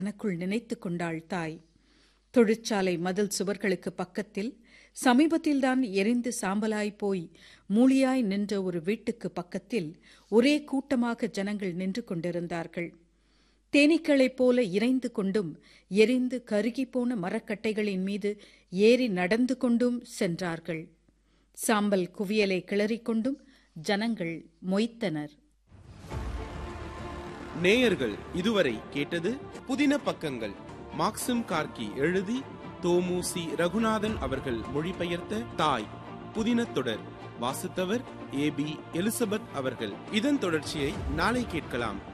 தனக்குள் நினைத்து கொண்டாள் தாய் தொழிற்சாலை மதில் சுவர்களுக்கு பக்கத்தில் சமீபத்தில்தான் எரிந்து சாம்பலாய் போய் மூலியாய் நின்ற ஒரு வீட்டுக்கு பக்கத்தில் ஒரே கூட்டமாக ஜனங்கள் நின்று கொண்டிருந்தார்கள் தேனீக்களைப் போல இறைந்து கொண்டும் எரிந்து கருகிப்போன மரக்கட்டைகளின் மீது ஏறி நடந்து கொண்டும் சென்றார்கள் சாம்பல் குவியலை கிளறிக்கொண்டும் ஜனங்கள் மொய்த்தனர் நேயர்கள் இதுவரை கேட்டது புதின பக்கங்கள் மாக்சிம் கார்கி எழுதி தோமு சி ரகுநாதன் அவர்கள் மொழிபெயர்த்த தாய் புதின தொடர் வாசித்தவர் ஏ பி எலிசபெத் அவர்கள் இதன் தொடர்ச்சியை நாளை கேட்கலாம்